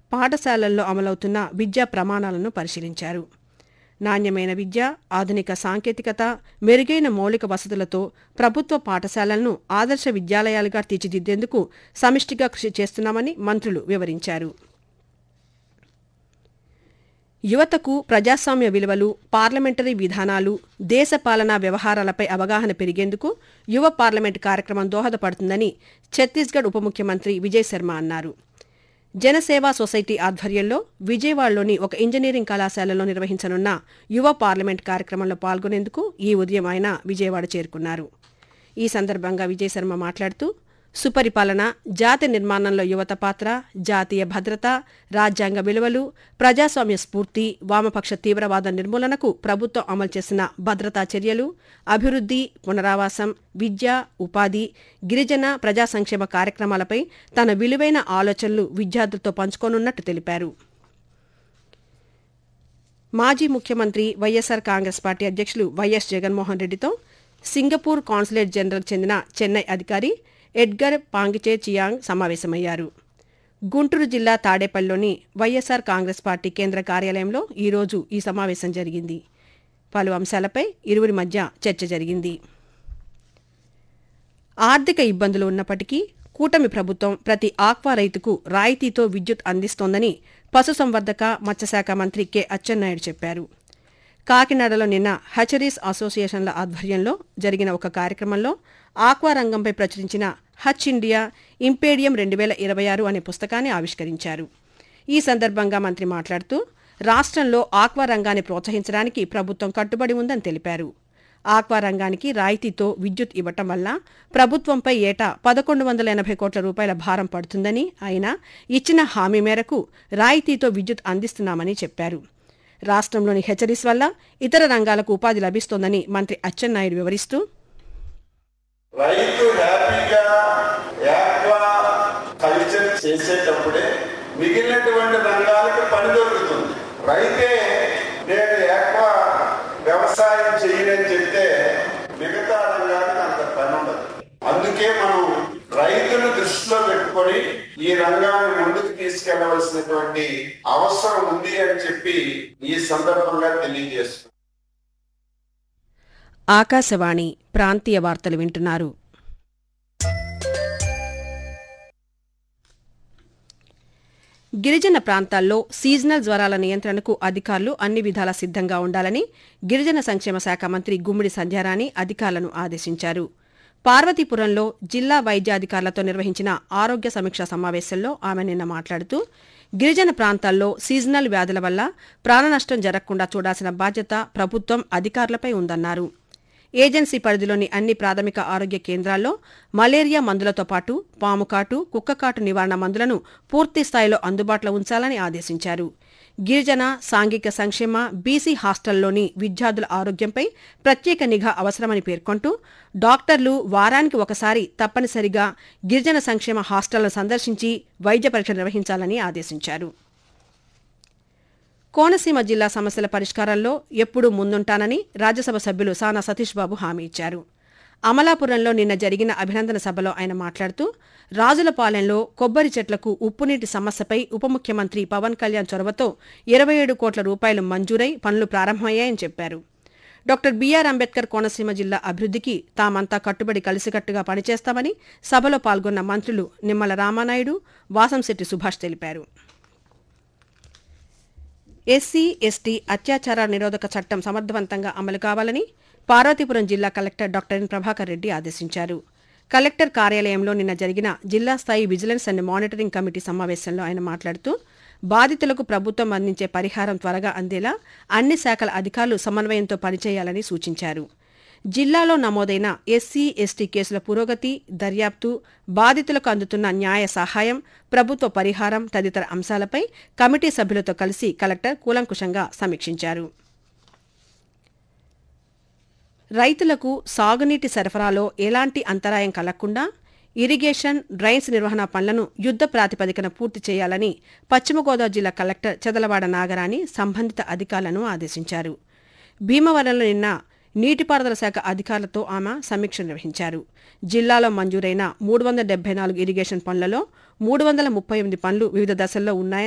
పాఠశాలల్లో అమలవుతున్న విద్యా ప్రమాణాలను పరిశీలించారు నాణ్యమైన విద్య ఆధునిక సాంకేతికత మెరుగైన మౌలిక వసతులతో ప్రభుత్వ పాఠశాలలను ఆదర్శ విద్యాలయాలుగా తీర్చిదిద్దేందుకు సమిష్టిగా కృషి చేస్తున్నామని మంత్రులు వివరించారు యువతకు ప్రజాస్వామ్య విలువలు పార్లమెంటరీ విధానాలు దేశ పాలనా వ్యవహారాలపై అవగాహన పెరిగేందుకు యువ పార్లమెంట్ కార్యక్రమం దోహదపడుతుందని ఛత్తీస్గఢ్ ఉప ముఖ్యమంత్రి విజయ్ శర్మ అన్నారు జనసేవా సొసైటీ ఆధ్వర్యంలో విజయవాడలోని ఒక ఇంజనీరింగ్ కళాశాలలో నిర్వహించనున్న యువ పార్లమెంట్ కార్యక్రమంలో పాల్గొనేందుకు ఈ ఉదయం ఆయన విజయవాడ చేరుకున్నారు ఈ సందర్భంగా విజయ్ శర్మ మాట్లాడుతూ సుపరిపాలన జాతి నిర్మాణంలో యువత పాత్ర జాతీయ భద్రత రాజ్యాంగ విలువలు ప్రజాస్వామ్య స్ఫూర్తి వామపక్ష తీవ్రవాద నిర్మూలనకు ప్రభుత్వం అమలు చేసిన భద్రతా చర్యలు అభివృద్ధి పునరావాసం విద్య ఉపాధి గిరిజన ప్రజా సంక్షేమ కార్యక్రమాలపై తన విలువైన ఆలోచనలు విద్యార్థులతో పంచుకోనున్నట్టు తెలిపారు మాజీ ముఖ్యమంత్రి వైఎస్సార్ కాంగ్రెస్ పార్టీ అధ్యక్షులు వైఎస్ జగన్మోహన్ రెడ్డితో సింగపూర్ కాన్సులేట్ జనరల్ చెందిన చెన్నై అధికారి ఎడ్గర్ పాంగిచే చియాంగ్ సమావేశమయ్యారు గుంటూరు జిల్లా తాడేపల్లిలోని వైఎస్సార్ కాంగ్రెస్ పార్టీ కేంద్ర కార్యాలయంలో ఈరోజు ఈ సమావేశం జరిగింది పలు అంశాలపై ఇరువురి మధ్య చర్చ జరిగింది ఆర్థిక ఇబ్బందులు ఉన్నప్పటికీ కూటమి ప్రభుత్వం ప్రతి ఆక్వా రైతుకు రాయితీతో విద్యుత్ అందిస్తోందని పశుసంవర్ధక మత్స్యశాఖ మంత్రి కె అచ్చెన్నాయుడు చెప్పారు కాకినాడలో నిన్న హచరీస్ అసోసియేషన్ల ఆధ్వర్యంలో జరిగిన ఒక కార్యక్రమంలో ఆక్వా రంగంపై ప్రచురించిన హచ్ ఇండియా ఇంపేడియం రెండు వేల ఇరవై ఆరు అనే పుస్తకాన్ని ఆవిష్కరించారు ఈ సందర్భంగా మంత్రి మాట్లాడుతూ రాష్ట్రంలో ఆక్వా రంగాన్ని ప్రోత్సహించడానికి ప్రభుత్వం కట్టుబడి ఉందని తెలిపారు ఆక్వా రంగానికి రాయితీతో విద్యుత్ ఇవ్వటం వల్ల ప్రభుత్వంపై ఏటా పదకొండు వందల ఎనభై కోట్ల రూపాయల భారం పడుతుందని అయినా ఇచ్చిన హామీ మేరకు రాయితీతో విద్యుత్ అందిస్తున్నామని చెప్పారు రాష్ట్రంలోని హెచ్చరీస్ వల్ల ఇతర రంగాలకు ఉపాధి లభిస్తోందని మంత్రి అచ్చెన్నాయుడు వివరిస్తూ రైతు హ్యాపీగా యాక్వా కల్చర్ చేసేటప్పుడే మిగిలినటువంటి రంగాలకు పని దొరుకుతుంది రైతే నేను యాక్వా వ్యవసాయం చేయనని చెప్తే మిగతా రంగానికి అంత పని ఉండదు అందుకే మనం రైతును దృష్టిలో పెట్టుకొని ఈ రంగాన్ని ముందుకు తీసుకెళ్లవలసినటువంటి అవసరం ఉంది అని చెప్పి ఈ సందర్భంగా తెలియజేస్తున్నాం ఆకాశవాణి ప్రాంతీయ వార్తలు వింటున్నారు గిరిజన ప్రాంతాల్లో సీజనల్ జ్వరాల నియంత్రణకు అధికారులు అన్ని విధాలా సిద్ధంగా ఉండాలని గిరిజన సంక్షేమ శాఖ మంత్రి గుమ్మిడి సంధ్యారాణి అధికారులను ఆదేశించారు పార్వతీపురంలో జిల్లా వైద్యాధికారులతో నిర్వహించిన ఆరోగ్య సమీక్షా సమావేశంలో ఆమె నిన్న మాట్లాడుతూ గిరిజన ప్రాంతాల్లో సీజనల్ వ్యాధుల వల్ల ప్రాణనష్టం జరగకుండా చూడాల్సిన బాధ్యత ప్రభుత్వం అధికారులపై ఉందన్నారు ఏజెన్సీ పరిధిలోని అన్ని ప్రాథమిక ఆరోగ్య కేంద్రాల్లో మలేరియా మందులతో పాటు పాముకాటు కుక్కకాటు నివారణ మందులను పూర్తి స్థాయిలో అందుబాటులో ఉంచాలని ఆదేశించారు గిరిజన సాంఘిక సంక్షేమ బీసీ హాస్టల్లోని విద్యార్థుల ఆరోగ్యంపై ప్రత్యేక నిఘా అవసరమని పేర్కొంటూ డాక్టర్లు వారానికి ఒకసారి తప్పనిసరిగా గిరిజన సంక్షేమ హాస్టళ్లను సందర్శించి వైద్య పరీక్ష నిర్వహించాలని ఆదేశించారు కోనసీమ జిల్లా సమస్యల పరిష్కారంలో ఎప్పుడూ ముందుంటానని రాజ్యసభ సభ్యులు సానా సతీష్ బాబు హామీ ఇచ్చారు అమలాపురంలో నిన్న జరిగిన అభినందన సభలో ఆయన మాట్లాడుతూ రాజులపాలెంలో కొబ్బరి చెట్లకు ఉప్పునీటి సమస్యపై ఉప ముఖ్యమంత్రి పవన్ కళ్యాణ్ చొరవతో ఇరవై ఏడు కోట్ల రూపాయలు మంజూరై పనులు ప్రారంభమయ్యాయని చెప్పారు డాక్టర్ బీఆర్ అంబేద్కర్ కోనసీమ జిల్లా అభివృద్ధికి తామంతా కట్టుబడి కలిసికట్టుగా పనిచేస్తామని సభలో పాల్గొన్న మంత్రులు నిమ్మల రామానాయుడు వాసంశెట్టి సుభాష్ తెలిపారు ఎస్సీ ఎస్టీ అత్యాచార నిరోధక చట్టం సమర్థవంతంగా అమలు కావాలని పార్వతీపురం జిల్లా collector doctor N Prabhakar Reddy ఆదేశించారు కలెక్టర్ కార్యాలయంలో నిన్న జరిగిన జిల్లా స్థాయి విజిలెన్స్ అండ్ మానిటరింగ్ కమిటీ సమావేశంలో ఆయన మాట్లాడుతూ బాధితులకు ప్రభుత్వం అందించే పరిహారం త్వరగా అందేలా అన్ని శాఖల అధికారులు సమన్వయంతో పనిచేయాలని సూచించారు జిల్లాలో నమోదైన ఎస్సీ ఎస్టీ కేసుల పురోగతి దర్యాప్తు బాధితులకు అందుతున్న న్యాయ సహాయం ప్రభుత్వ పరిహారం తదితర అంశాలపై కమిటీ సభ్యులతో కలిసి కలెక్టర్ కూలంకుషంగా సమీక్షించారు రైతులకు సాగునీటి సరఫరాలో ఎలాంటి అంతరాయం కలగకుండా ఇరిగేషన్ డ్రైన్స్ నిర్వహణ పనులను యుద్ద ప్రాతిపదికన పూర్తి చేయాలని పశ్చిమ గోదావరి జిల్లా కలెక్టర్ చెదలవాడ నాగరాణి సంబంధిత అధికారులను ఆదేశించారు భీమవరంలో నిన్న నీటిపారుదల శాఖ అధికారులతో ఆమె సమీక్ష నిర్వహించారు జిల్లాలో మంజూరైన మూడు వందల డెబ్బై నాలుగు ఇరిగేషన్ పనులలో మూడు వందల ముప్పై ఎనిమిది పనులు వివిధ దశల్లో ఉన్నాయని